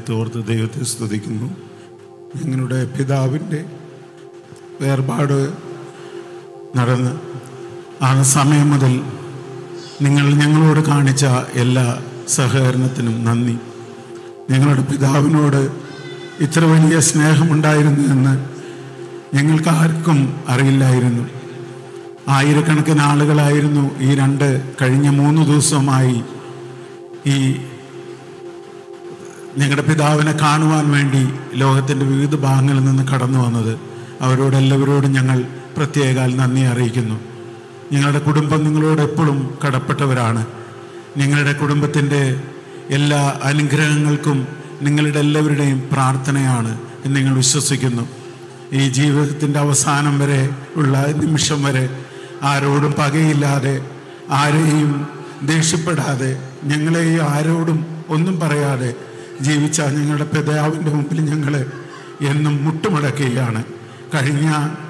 കാലത്തെ ഓർത്ത് ദൈവത്തെ സ്തുതിക്കുന്നു ഞങ്ങളുടെ പിതാവിൻ്റെ വേർപാട് നടന്ന് ആ സമയം മുതൽ നിങ്ങൾ ഞങ്ങളോട് കാണിച്ച എല്ലാ സഹകരണത്തിനും നന്ദി ഞങ്ങളുടെ പിതാവിനോട് ഇത്ര വലിയ സ്നേഹമുണ്ടായിരുന്നു എന്ന് ഞങ്ങൾക്ക് ആർക്കും അറിയില്ലായിരുന്നു ആയിരക്കണക്കിന് ആളുകളായിരുന്നു ഈ രണ്ട് കഴിഞ്ഞ മൂന്ന് ദിവസമായി ഈ ഞങ്ങളുടെ പിതാവിനെ കാണുവാൻ വേണ്ടി ലോകത്തിൻ്റെ വിവിധ ഭാഗങ്ങളിൽ നിന്ന് കടന്നു വന്നത് അവരോട് എല്ലാവരോടും ഞങ്ങൾ പ്രത്യേകാൽ നന്ദി അറിയിക്കുന്നു ഞങ്ങളുടെ കുടുംബം നിങ്ങളോട് എപ്പോഴും കടപ്പെട്ടവരാണ് ഞങ്ങളുടെ കുടുംബത്തിൻ്റെ എല്ലാ അനുഗ്രഹങ്ങൾക്കും നിങ്ങളുടെ എല്ലാവരുടെയും പ്രാർത്ഥനയാണ് എന്ന് നിങ്ങൾ വിശ്വസിക്കുന്നു ഈ ജീവിതത്തിൻ്റെ അവസാനം വരെ ഉള്ള നിമിഷം വരെ ആരോടും പകയില്ലാതെ ആരെയും ദേഷ്യപ്പെടാതെ ഞങ്ങളെ ആരോടും ഒന്നും പറയാതെ ജീവിച്ച ഞങ്ങളുടെ പിതാവിൻ്റെ മുമ്പിൽ ഞങ്ങൾ എന്നും മുട്ടുമടക്കുകയാണ് കഴിഞ്ഞ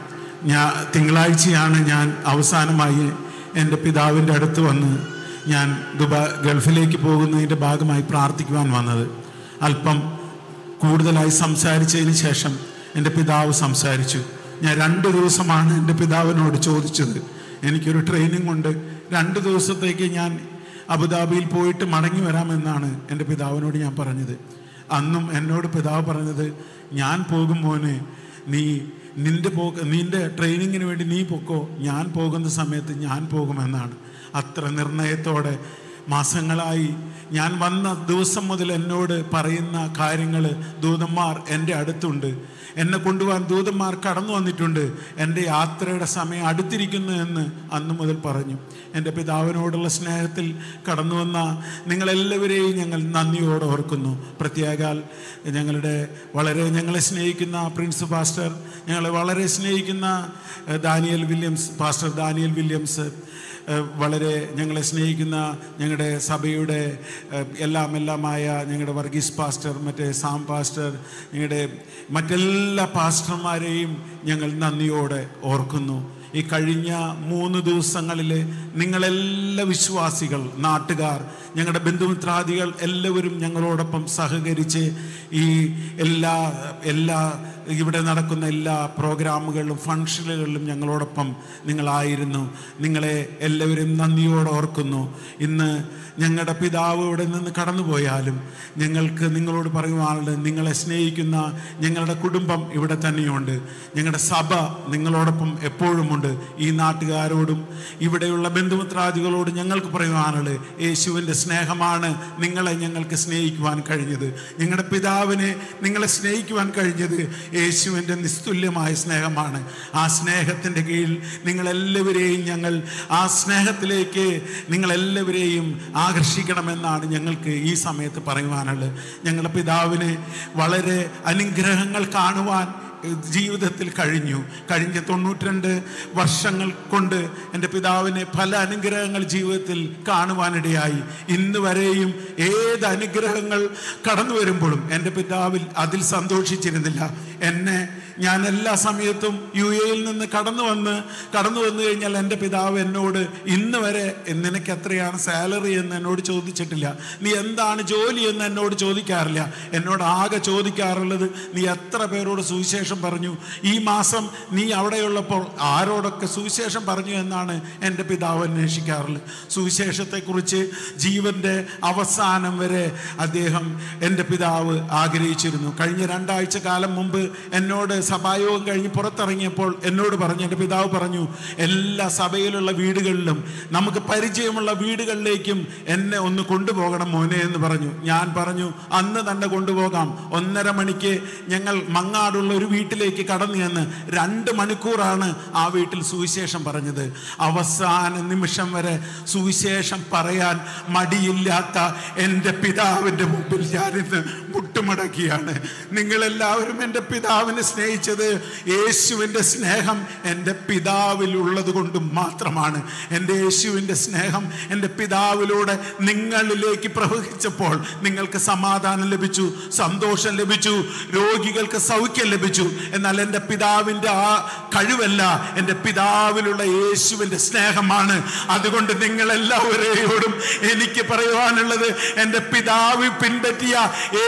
ഞാൻ തിങ്കളാഴ്ചയാണ് ഞാൻ അവസാനമായി എൻ്റെ പിതാവിൻ്റെ അടുത്ത് വന്ന് ഞാൻ ദുബാ ഗൾഫിലേക്ക് പോകുന്നതിൻ്റെ ഭാഗമായി പ്രാർത്ഥിക്കുവാൻ വന്നത് അല്പം കൂടുതലായി സംസാരിച്ചതിന് ശേഷം എൻ്റെ പിതാവ് സംസാരിച്ചു ഞാൻ രണ്ട് ദിവസമാണ് എൻ്റെ പിതാവിനോട് ചോദിച്ചത് എനിക്കൊരു ട്രെയിനിങ് ഉണ്ട് രണ്ട് ദിവസത്തേക്ക് ഞാൻ അബുദാബിയിൽ പോയിട്ട് മടങ്ങി വരാമെന്നാണ് എൻ്റെ പിതാവിനോട് ഞാൻ പറഞ്ഞത് അന്നും എന്നോട് പിതാവ് പറഞ്ഞത് ഞാൻ പോകും മോനെ നീ നിന്റെ പോക നിന്റെ ട്രെയിനിങ്ങിന് വേണ്ടി നീ പൊക്കോ ഞാൻ പോകുന്ന സമയത്ത് ഞാൻ പോകുമെന്നാണ് അത്ര നിർണയത്തോടെ മാസങ്ങളായി ഞാൻ വന്ന ദിവസം മുതൽ എന്നോട് പറയുന്ന കാര്യങ്ങൾ ദൂതന്മാർ എൻ്റെ അടുത്തുണ്ട് എന്നെ കൊണ്ടുപോകാൻ ദൂതന്മാർ കടന്നു വന്നിട്ടുണ്ട് എൻ്റെ യാത്രയുടെ സമയം അടുത്തിരിക്കുന്നു എന്ന് അന്നു മുതൽ പറഞ്ഞു എൻ്റെ പിതാവിനോടുള്ള സ്നേഹത്തിൽ കടന്നു വന്ന നിങ്ങളെല്ലാവരെയും ഞങ്ങൾ നന്ദിയോടെ ഓർക്കുന്നു പ്രത്യേകാൽ ഞങ്ങളുടെ വളരെ ഞങ്ങളെ സ്നേഹിക്കുന്ന പ്രിൻസ് പാസ്റ്റർ ഞങ്ങളെ വളരെ സ്നേഹിക്കുന്ന ഏഹ്, Daniel Williams pastor Daniel Williams ഏഹ് വളരെ ഞങ്ങളെ സ്നേഹിക്കുന്ന ഞങ്ങളുടെ സഭയുടെ ഏഹ് എല്ലാം എല്ലാമായ ഞങ്ങളുടെ വർഗീസ് പാസ്റ്റർ മറ്റേ സാം പാസ്റ്റർ ഞങ്ങളുടെ മറ്റെല്ലാ പാസ്റ്റർമാരെയും ഞങ്ങൾ നന്ദിയോടെ ഓർക്കുന്നു ഈ കഴിഞ്ഞ മൂന്ന് ദിവസങ്ങളിൽ നിങ്ങളെല്ലാ വിശ്വാസികൾ നാട്ടുകാർ ഞങ്ങളുടെ ബന്ധുമിത്രാദികൾ എല്ലാവരും ഞങ്ങളോടൊപ്പം സഹകരിച്ച് ഈ എല്ലാ എല്ലാ ഇവിടെ നടക്കുന്ന എല്ലാ പ്രോഗ്രാമുകളിലും ഫംഗ്ഷനുകളിലും ഞങ്ങളോടൊപ്പം നിങ്ങളായിരുന്നു നിങ്ങളെ എല്ലാവരും നന്ദിയോടെ ഓർക്കുന്നു ഇന്ന് ഞങ്ങളുടെ പിതാവ് ഇവിടെ നിന്ന് കടന്നുപോയാലും ഞങ്ങൾക്ക് നിങ്ങളോട് പറയുവാനുള്ളത് നിങ്ങളെ സ്നേഹിക്കുന്ന ഞങ്ങളുടെ കുടുംബം ഇവിടെ തന്നെയുണ്ട് ഞങ്ങളുടെ സഭ നിങ്ങളോടൊപ്പം എപ്പോഴുമുണ്ട് ഈ നാട്ടുകാരോടും ഇവിടെയുള്ള ബന്ധുമിത്രാദികളോട് ഞങ്ങൾക്ക് പറയുവാനുള്ളത് യേശുവിൻ്റെ സ്നേഹമാണ് നിങ്ങളെ ഞങ്ങൾക്ക് സ്നേഹിക്കുവാൻ കഴിഞ്ഞത് ഞങ്ങളുടെ പിതാവിനെ നിങ്ങളെ സ്നേഹിക്കുവാൻ കഴിഞ്ഞത് യേശുവിൻ്റെ നിസ്തുല്യമായ സ്നേഹമാണ് ആ സ്നേഹത്തിൻ്റെ കീഴിൽ നിങ്ങളെല്ലാവരെയും ഞങ്ങൾ ആ സ്നേഹത്തിലേക്ക് നിങ്ങളെല്ലാവരെയും ആകർഷിക്കണമെന്നാണ് ഞങ്ങൾക്ക് ഈ സമയത്ത് പറയുവാനുള്ളത് ഞങ്ങളുടെ പിതാവിന് വളരെ അനുഗ്രഹങ്ങൾ കാണുവാൻ ജീവിതത്തിൽ കഴിഞ്ഞു കഴിഞ്ഞ തൊണ്ണൂറ്റിരണ്ട് വർഷങ്ങൾ കൊണ്ട് എൻ്റെ പിതാവിനെ പല അനുഗ്രഹങ്ങൾ ജീവിതത്തിൽ കാണുവാനിടയായി ഇന്ന് വരെയും ഏത് അനുഗ്രഹങ്ങൾ കടന്നു വരുമ്പോഴും എൻ്റെ പിതാവിൽ അതിൽ സന്തോഷിച്ചിരുന്നില്ല എന്നെ ഞാൻ എല്ലാ സമയത്തും യു എയിൽ നിന്ന് കടന്നു വന്ന് കടന്നു വന്നു കഴിഞ്ഞാൽ എൻ്റെ പിതാവ് എന്നോട് ഇന്ന് വരെ നിനക്ക് എത്രയാണ് സാലറി എന്ന് എന്നോട് ചോദിച്ചിട്ടില്ല നീ എന്താണ് ജോലി എന്ന് എന്നോട് ചോദിക്കാറില്ല എന്നോട് ആകെ ചോദിക്കാറുള്ളത് നീ എത്ര പേരോട് സുവിശേഷം പറഞ്ഞു ഈ മാസം നീ അവിടെയുള്ളപ്പോൾ ആരോടൊക്കെ സുവിശേഷം പറഞ്ഞു എന്നാണ് എൻ്റെ പിതാവ് അന്വേഷിക്കാറുള്ളത് സുവിശേഷത്തെക്കുറിച്ച് ജീവൻ്റെ അവസാനം വരെ അദ്ദേഹം എൻ്റെ പിതാവ് ആഗ്രഹിച്ചിരുന്നു കഴിഞ്ഞ രണ്ടാഴ്ച കാലം മുമ്പ് എന്നോട് സഭായോഗം കഴിഞ്ഞ് പുറത്തിറങ്ങിയപ്പോൾ എന്നോട് പറഞ്ഞു എൻ്റെ പിതാവ് പറഞ്ഞു എല്ലാ സഭയിലുള്ള വീടുകളിലും നമുക്ക് പരിചയമുള്ള വീടുകളിലേക്കും എന്നെ ഒന്ന് കൊണ്ടുപോകണം മോനെ എന്ന് പറഞ്ഞു ഞാൻ പറഞ്ഞു അന്ന് തന്നെ കൊണ്ടുപോകാം ഒന്നര മണിക്ക് ഞങ്ങൾ മങ്ങാടുള്ള ഒരു വീട്ടിലേക്ക് കടന്നു ചെന്ന് രണ്ട് മണിക്കൂറാണ് ആ വീട്ടിൽ സുവിശേഷം പറഞ്ഞത് അവസാന നിമിഷം വരെ സുവിശേഷം പറയാൻ മടിയില്ലാത്ത എൻ്റെ പിതാവിൻ്റെ മുമ്പിൽ ഞാനിന്ന് മുട്ടുമടക്കിയാണ് നിങ്ങളെല്ലാവരും എൻ്റെ പിതാവിനെ സ്നേഹിച്ചത് യേശുവിൻ്റെ സ്നേഹം എൻ്റെ പിതാവിൽ ഉള്ളത് കൊണ്ട് മാത്രമാണ് എൻ്റെ യേശുവിൻ്റെ സ്നേഹം എൻ്റെ പിതാവിലൂടെ നിങ്ങളിലേക്ക് പ്രവഹിച്ചപ്പോൾ നിങ്ങൾക്ക് സമാധാനം ലഭിച്ചു സന്തോഷം ലഭിച്ചു രോഗികൾക്ക് സൗഖ്യം ലഭിച്ചു എന്നാൽ എൻ്റെ പിതാവിൻ്റെ ആ കഴിവല്ല എൻ്റെ പിതാവിലുള്ള യേശുവിൻ്റെ സ്നേഹമാണ് അതുകൊണ്ട് നിങ്ങളെല്ലാവരെയോടും എനിക്ക് പറയുവാനുള്ളത് എൻ്റെ പിതാവ് പിൻപറ്റിയ യേശു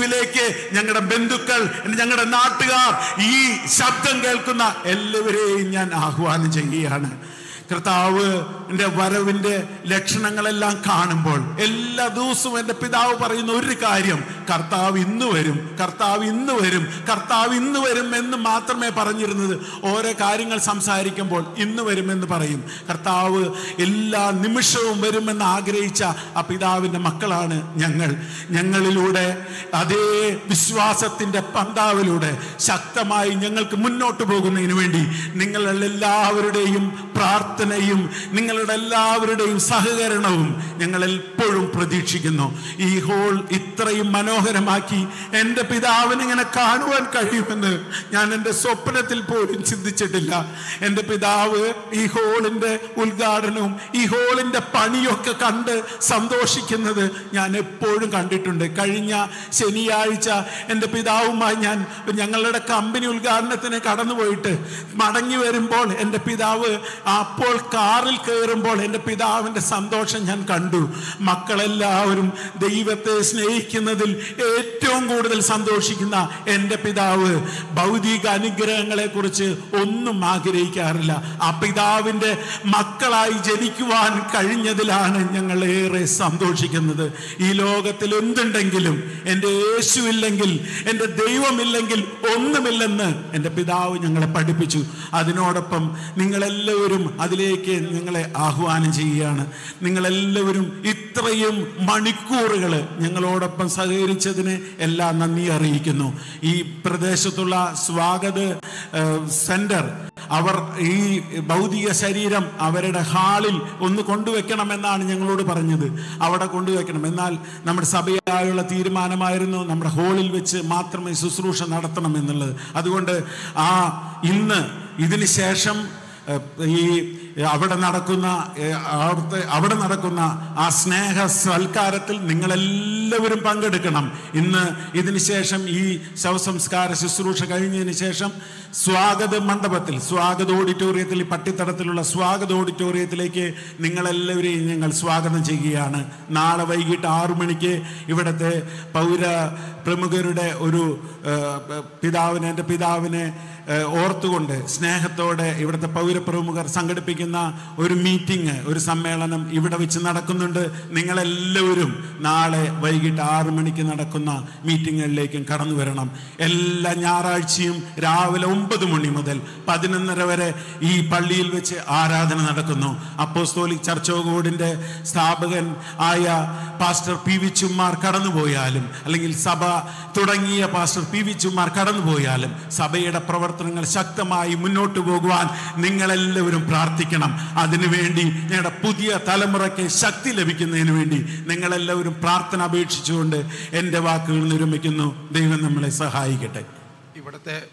യേശുവിലേക്ക് ഞങ്ങളുടെ ബന്ധുക്കൾ ഞങ്ങളുടെ നാട്ടുകാർ ഈ ശബ്ദം കേൾക്കുന്ന എല്ലാവരെയും ഞാൻ ആഹ്വാനം ചെയ്യുകയാണ് കർത്താവ് എൻ്റെ വരവിൻ്റെ ലക്ഷണങ്ങളെല്ലാം കാണുമ്പോൾ എല്ലാ ദിവസവും എൻ്റെ പിതാവ് പറയുന്ന ഒരു കാര്യം കർത്താവ് ഇന്ന് വരും കർത്താവ് ഇന്ന് വരും കർത്താവ് ഇന്ന് വരും എന്ന് മാത്രമേ പറഞ്ഞിരുന്നത് ഓരോ കാര്യങ്ങൾ സംസാരിക്കുമ്പോൾ ഇന്ന് വരുമെന്ന് പറയും കർത്താവ് എല്ലാ നിമിഷവും വരുമെന്ന് ആഗ്രഹിച്ച ആ പിതാവിൻ്റെ മക്കളാണ് ഞങ്ങൾ ഞങ്ങളിലൂടെ അതേ വിശ്വാസത്തിൻ്റെ പന്താവിലൂടെ ശക്തമായി ഞങ്ങൾക്ക് മുന്നോട്ട് പോകുന്നതിന് വേണ്ടി നിങ്ങളെല്ലാവരുടെയും പ്രാർത്ഥനയും നിങ്ങളുടെ എല്ലാവരുടെയും സഹകരണവും ഞങ്ങൾ എപ്പോഴും പ്രതീക്ഷിക്കുന്നു ഈ ഹോൾ ഇത്രയും മനോഹരമാക്കി എൻ്റെ പിതാവിന് ഇങ്ങനെ കാണുവാൻ കഴിയുമെന്ന് ഞാൻ എൻ്റെ സ്വപ്നത്തിൽ പോലും ചിന്തിച്ചിട്ടില്ല എൻ്റെ പിതാവ് ഈ ഹോളിൻ്റെ ഉദ്ഘാടനവും ഈ ഹോളിൻ്റെ പണിയൊക്കെ കണ്ട് സന്തോഷിക്കുന്നത് ഞാൻ എപ്പോഴും കണ്ടിട്ടുണ്ട് കഴിഞ്ഞ ശനിയാഴ്ച എൻ്റെ പിതാവുമായി ഞാൻ ഞങ്ങളുടെ കമ്പനി ഉദ്ഘാടനത്തിന് കടന്നുപോയിട്ട് മടങ്ങി വരുമ്പോൾ എൻ്റെ പിതാവ് അപ്പോൾ കാറിൽ കയറുമ്പോൾ എൻ്റെ പിതാവിൻ്റെ സന്തോഷം ഞാൻ കണ്ടു മക്കളെല്ലാവരും ദൈവത്തെ സ്നേഹിക്കുന്നതിൽ ഏറ്റവും കൂടുതൽ സന്തോഷിക്കുന്ന എൻ്റെ പിതാവ് ഭൗതിക അനുഗ്രഹങ്ങളെ കുറിച്ച് ഒന്നും ആഗ്രഹിക്കാറില്ല ആ പിതാവിൻ്റെ മക്കളായി ജനിക്കുവാൻ കഴിഞ്ഞതിലാണ് ഞങ്ങൾ ഏറെ സന്തോഷിക്കുന്നത് ഈ ലോകത്തിൽ എന്തുണ്ടെങ്കിലും എൻ്റെ യേശു ഇല്ലെങ്കിൽ എൻ്റെ ദൈവമില്ലെങ്കിൽ ഒന്നുമില്ലെന്ന് എൻ്റെ പിതാവ് ഞങ്ങളെ പഠിപ്പിച്ചു അതിനോടൊപ്പം നിങ്ങളെല്ലാവരും അതിലേക്ക് നിങ്ങളെ ആഹ്വാനം ചെയ്യുകയാണ് നിങ്ങളെല്ലാവരും ഇത്രയും മണിക്കൂറുകൾ ഞങ്ങളോടൊപ്പം സഹകരിച്ചതിന് എല്ലാം നന്ദി അറിയിക്കുന്നു ഈ പ്രദേശത്തുള്ള സ്വാഗത ഏഹ്, സെന്റർ അവർ ഈ ഭൗതിക ശരീരം അവരുടെ ഹാളിൽ ഒന്ന് കൊണ്ടുവെക്കണമെന്നാണ് ഞങ്ങളോട് പറഞ്ഞത് അവിടെ കൊണ്ടുവെക്കണം എന്നാൽ നമ്മുടെ സഭയായുള്ള തീരുമാനമായിരുന്നു നമ്മുടെ ഹാളിൽ വെച്ച് മാത്രമേ ശുശ്രൂഷ നടത്തണം എന്നുള്ളത് അതുകൊണ്ട് ആ ഇന്ന് ഇതിന് ശേഷം ഏഹ്, ഈ അവിടെ നടക്കുന്ന ഏഹ്, അവിടുത്തെ അവിടെ നടക്കുന്ന ആ സ്നേഹ സൽക്കാരത്തിൽ നിങ്ങളെല്ലാവരും പങ്കെടുക്കണം ഇന്ന് ഇതിന് ശേഷം ഈ ശവസംസ്കാര ശുശ്രൂഷ കഴിഞ്ഞതിന് ശേഷം സ്വാഗത മണ്ഡപത്തിൽ സ്വാഗത ഓഡിറ്റോറിയത്തിൽ ഈ പട്ടിത്തടത്തിലുള്ള സ്വാഗത ഓഡിറ്റോറിയത്തിലേക്ക് നിങ്ങളെല്ലാവരെയും ഞങ്ങൾ സ്വാഗതം ചെയ്യുകയാണ് നാളെ വൈകിട്ട് ആറു മണിക്ക് ഇവിടുത്തെ പൗര പ്രമുഖരുടെ ഒരു ഏഹ്, പിതാവിനെ എൻ്റെ പിതാവിനെ ഏഹ്, ഓർത്തുകൊണ്ട് സ്നേഹത്തോടെ ഇവിടുത്തെ പൗരപ്രമുഖർ സംഘടിപ്പിക്കുന്ന ഒരു മീറ്റിംഗ് ഒരു സമ്മേളനം ഇവിടെ വെച്ച് നടക്കുന്നുണ്ട് നിങ്ങളെല്ലാവരും നാളെ വൈകിട്ട് ആറു മണിക്ക് നടക്കുന്ന മീറ്റിങ്ങുകളിലേക്കും കടന്നു വരണം എല്ലാ ഞായറാഴ്ചയും രാവിലെ ഒമ്പത് മണി മുതൽ പതിനൊന്നര വരെ ഈ പള്ളിയിൽ വെച്ച് ആരാധന നടക്കുന്നു അപ്പോസ്തോലിക് ചർച്ചോകോടിൻ്റെ സ്ഥാപകൻ ആയ പാസ്റ്റർ പി വി ചുമ്മാർ കടന്നുപോയാലും അല്ലെങ്കിൽ സഭ തുടങ്ങിയ പാസ്റ്റർ പി വി ചുമ്മാർ കടന്നുപോയാലും സഭയുടെ പ്രവർത്തനങ്ങൾ ശക്തമായി മുന്നോട്ട് പോകുവാൻ നിങ്ങളെല്ലാവരും പ്രാർത്ഥിക്കണം അതിനുവേണ്ടി ഞങ്ങളുടെ പുതിയ തലമുറയ്ക്ക് ശക്തി ലഭിക്കുന്നതിന് വേണ്ടി നിങ്ങളെല്ലാവരും പ്രാർത്ഥന അപേക്ഷിച്ചുകൊണ്ട് എൻ്റെ വാക്കുകൾ നിർമ്മിക്കുന്നു ദൈവം നമ്മളെ സഹായിക്കട്ടെ ഇവിടുത്തെ